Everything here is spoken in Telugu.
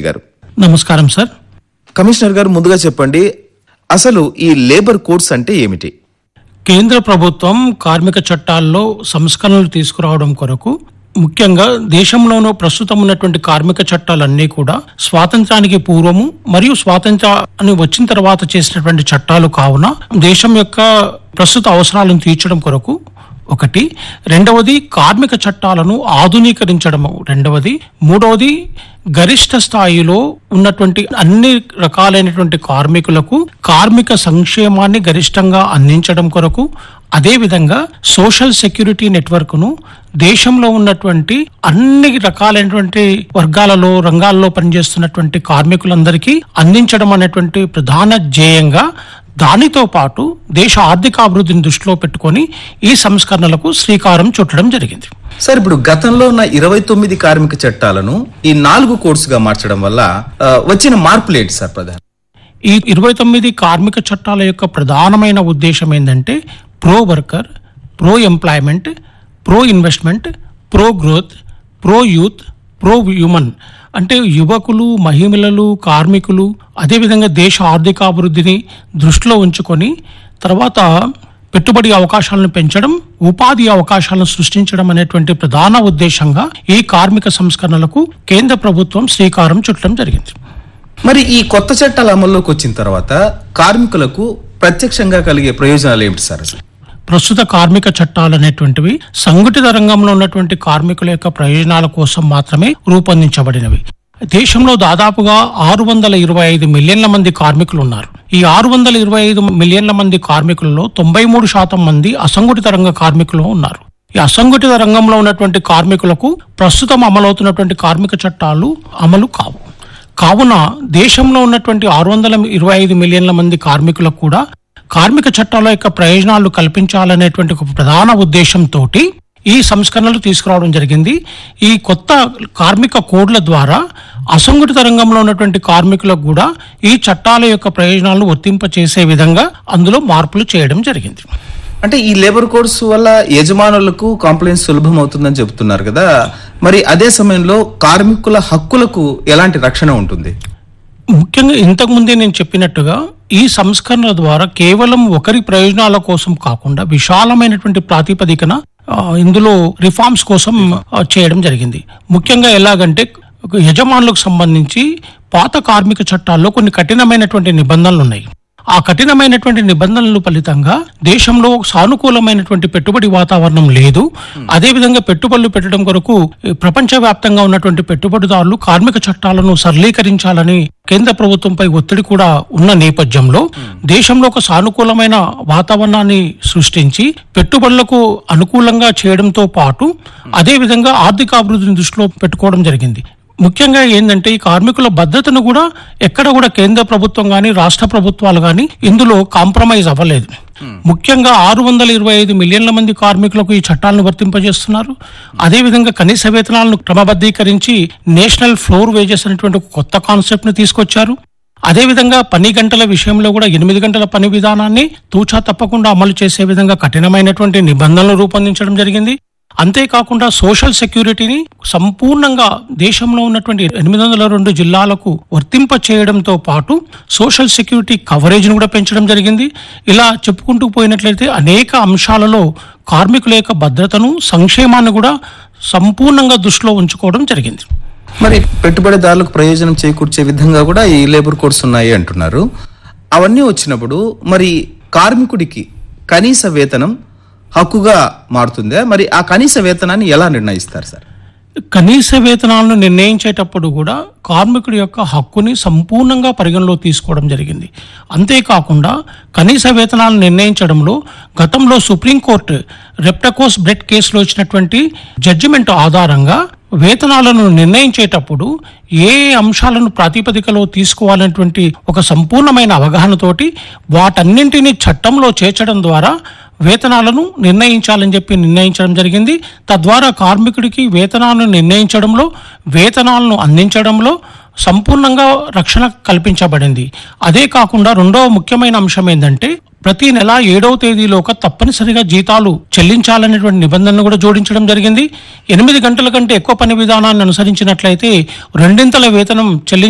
గారు నమస్కారం సార్ కమిషనర్ గారు ముందుగా చెప్పండి అసలు ఈ లేబర్ కోడ్స్ అంటే ఏమిటి కేంద్ర ప్రభుత్వం కార్మిక చట్టాల్లో సంస్కరణలు తీసుకురావడం కొరకు ముఖ్యంగా దేశంలోనూ ప్రస్తుతం ఉన్నటువంటి కార్మిక చట్టాలన్నీ కూడా స్వాతంత్రానికి పూర్వము మరియు స్వాతంత్రాన్ని వచ్చిన తర్వాత చేసినటువంటి చట్టాలు కావున దేశం యొక్క ప్రస్తుత అవసరాలను తీర్చడం కొరకు ఒకటి రెండవది కార్మిక చట్టాలను ఆధునీకరించడము రెండవది మూడవది గరిష్ట స్థాయిలో ఉన్నటువంటి అన్ని రకాలైనటువంటి కార్మికులకు కార్మిక సంక్షేమాన్ని గరిష్టంగా అందించడం కొరకు అదేవిధంగా సోషల్ సెక్యూరిటీ నెట్వర్క్ ను దేశంలో ఉన్నటువంటి అన్ని రకాలైనటువంటి వర్గాలలో రంగాల్లో పనిచేస్తున్నటువంటి కార్మికులందరికీ అందించడం అనేటువంటి ప్రధాన ధ్యేయంగా దానితో పాటు దేశ ఆర్థికాభివృద్ధిని దృష్టిలో పెట్టుకొని ఈ సంస్కరణలకు శ్రీకారం చుట్టడం జరిగింది సార్ ఇప్పుడు గతంలో ఉన్న ఇరవై తొమ్మిది కార్మిక చట్టాలను ఈ నాలుగు కోడ్స్ గా మార్చడం వల్ల ఆ, వచ్చిన మార్పులు ఏంటి సార్ ప్రధాన ఈ ఇరవై తొమ్మిది కార్మిక చట్టాల యొక్క ప్రధానమైన ఉద్దేశం ఏంటంటే pro worker pro employment pro investment pro growth pro youth pro human అంటే యువకులు మహిళలు కార్మికులు అదేవిధంగా దేశ ఆర్థికాభివృద్ధిని దృష్టిలో ఉంచుకొని తర్వాత పెట్టుబడి అవకాశాలను పెంచడం ఉపాధి అవకాశాలను సృష్టించడం అనేటువంటి ప్రధాన ఉద్దేశంగా ఈ కార్మిక సంస్కరణలకు కేంద్ర ప్రభుత్వం శ్రీకారం చుట్టడం జరిగింది మరి ఈ కొత్త చట్టాలు అమల్లోకి వచ్చిన తర్వాత కార్మికులకు ప్రత్యక్షంగా కలిగే ప్రయోజనాలు ఏమిటి సార్ అసలు ప్రస్తుత కార్మిక చట్టాలు అనేటువంటివి సంఘటిత రంగంలో ఉన్నటువంటి కార్మికుల యొక్క ప్రయోజనాల కోసం మాత్రమే రూపొందించబడినవి దేశంలో దాదాపుగా ఆరు వందల ఇరవై ఐదు మిలియన్ల మంది కార్మికులు ఉన్నారు ఈ ఆరు వందల ఇరవై ఐదు మిలియన్ల మంది కార్మికులలో తొంభై మూడు శాతం మంది అసంఘటిత రంగ కార్మికులు ఉన్నారు ఈ అసంఘటిత రంగంలో ఉన్నటువంటి కార్మికులకు ప్రస్తుతం అమలవుతున్నటువంటి కార్మిక చట్టాలు అమలు కావు కావున దేశంలో ఉన్నటువంటి ఆరు వందల ఇరవై ఐదు మిలియన్ల మంది కార్మికులకు కూడా కార్మిక చట్టాల యొక్క ప్రయోజనాలు కల్పించాలనేటువంటి ఒక ప్రధాన ఉద్దేశంతో ఈ సంస్కరణలు తీసుకురావడం జరిగింది ఈ కొత్త కార్మిక కోడ్ల ద్వారా అసంఘటిత రంగంలో ఉన్నటువంటి కార్మికులకు కూడా ఈ చట్టాల యొక్క ప్రయోజనాలను వర్తింపచేసే విధంగా అందులో మార్పులు చేయడం జరిగింది అంటే ఈ లేబర్ కోడ్స్ వల్ల యజమానులకు కాంప్లైంట్ సులభం అవుతుందని చెబుతున్నారు కదా మరి అదే సమయంలో కార్మికుల హక్కులకు ఎలాంటి రక్షణ ఉంటుంది ముఖ్యంగా ఇంతకు ముందే నేను చెప్పినట్టుగా ఈ సంస్కరణ ద్వారా కేవలం ఒకరి ప్రయోజనాల కోసం కాకుండా విశాలమైనటువంటి ప్రాతిపదికన ఆ, ఇందులో రిఫార్మ్స్ కోసం ఆ, చేయడం జరిగింది ముఖ్యంగా ఎలాగంటే ఒక యజమానులకు సంబంధించి పాత కార్మిక చట్టాల్లో కొన్ని కఠినమైనటువంటి నిబంధనలు ఉన్నాయి ఆ కఠినమైనటువంటి నిబంధనల ఫలితంగా దేశంలో సానుకూలమైనటువంటి పెట్టుబడి వాతావరణం లేదు అదేవిధంగా పెట్టుబడులు పెట్టడం కొరకు ప్రపంచవ్యాప్తంగా ఉన్నటువంటి పెట్టుబడిదారులు కార్మిక చట్టాలను సరళీకరించాలని కేంద్ర ప్రభుత్వంపై ఒత్తిడి కూడా ఉన్న నేపథ్యంలో దేశంలో ఒక సానుకూలమైన వాతావరణాన్ని సృష్టించి పెట్టుబడులకు అనుకూలంగా చేయడంతో పాటు అదేవిధంగా ఆర్థిక అభివృద్ధిని దృష్టిలో పెట్టుకోవడం జరిగింది ముఖ్యంగా ఏంటంటే ఈ కార్మికుల భద్రతను కూడా ఎక్కడ కూడా కేంద్ర ప్రభుత్వం గాని రాష్ట్ర ప్రభుత్వాలు గాని ఇందులో కాంప్రమైజ్ అవ్వలేదు ముఖ్యంగా ఆరు వందల ఇరవై ఐదు మిలియన్ల మంది కార్మికులకు ఈ చట్టాలను వర్తింపజేస్తున్నారు అదేవిధంగా కనీస వేతనాలను క్రమబద్ధీకరించి నేషనల్ ఫ్లోర్ వేజెస్ అనేటువంటి ఒక కొత్త కాన్సెప్ట్ ను తీసుకొచ్చారు అదేవిధంగా పని గంటల విషయంలో కూడా ఎనిమిది గంటల పని విధానాన్ని తూచా తప్పకుండా అమలు చేసే విధంగా కఠినమైనటువంటి నిబంధనలు రూపొందించడం జరిగింది అంతేకాకుండా సోషల్ సెక్యూరిటీని సంపూర్ణంగా దేశంలో ఉన్నటువంటి ఎనిమిది వందల రెండు జిల్లాలకు వర్తింప చేయడంతో పాటు సోషల్ సెక్యూరిటీ కవరేజ్ కూడా పెంచడం జరిగింది ఇలా చెప్పుకుంటూ పోయినట్లయితే అనేక అంశాలలో కార్మికుల యొక్క భద్రతను సంక్షేమాన్ని కూడా సంపూర్ణంగా దృష్టిలో ఉంచుకోవడం జరిగింది మరి పెట్టుబడిదారులకు ప్రయోజనం చేకూర్చే విధంగా కూడా ఈ లేబర్ కోడ్స్ ఉన్నాయి అంటున్నారు అవన్నీ వచ్చినప్పుడు మరి కార్మికుడికి కనీస వేతనం హక్కుగా మారుతుందా మరి ఆ కనీస వేతనాన్ని ఎలా నిర్ణయిస్తారు సార్ కనీస వేతనాలను నిర్ణయించేటప్పుడు కూడా కార్మికుడి యొక్క హక్కుని సంపూర్ణంగా పరిగణలో తీసుకోవడం జరిగింది అంతేకాకుండా కనీస వేతనాలను నిర్ణయించడంలో గతంలో సుప్రీంకోర్టు రెప్టకోస్ బ్రెడ్ కేసులో ఇచ్చినటువంటి జడ్జిమెంట్ ఆధారంగా వేతనాలను నిర్ణయించేటప్పుడు ఏ అంశాలను ప్రాతిపదికలో తీసుకోవాలనేటువంటి ఒక సంపూర్ణమైన అవగాహనతోటి వాటన్నింటినీ చట్టంలో చేర్చడం ద్వారా వేతనాలను నిర్ణయించాలని చెప్పి నిర్ణయించడం జరిగింది తద్వారా కార్మికుడికి వేతనాలను నిర్ణయించడంలో వేతనాలను అందించడంలో సంపూర్ణంగా రక్షణ కల్పించబడింది అదే కాకుండా రెండవ ముఖ్యమైన అంశం ఏంటంటే ప్రతి నెల ఏడవ తేదీలోక తప్పనిసరిగా జీతాలు చెల్లించాలనేటువంటి నిబంధనను కూడా జోడించడం జరిగింది ఎనిమిది గంటల కంటే ఎక్కువ పని విధానాన్ని అనుసరించినట్లయితే రెండింతల వేతనం చెల్లించ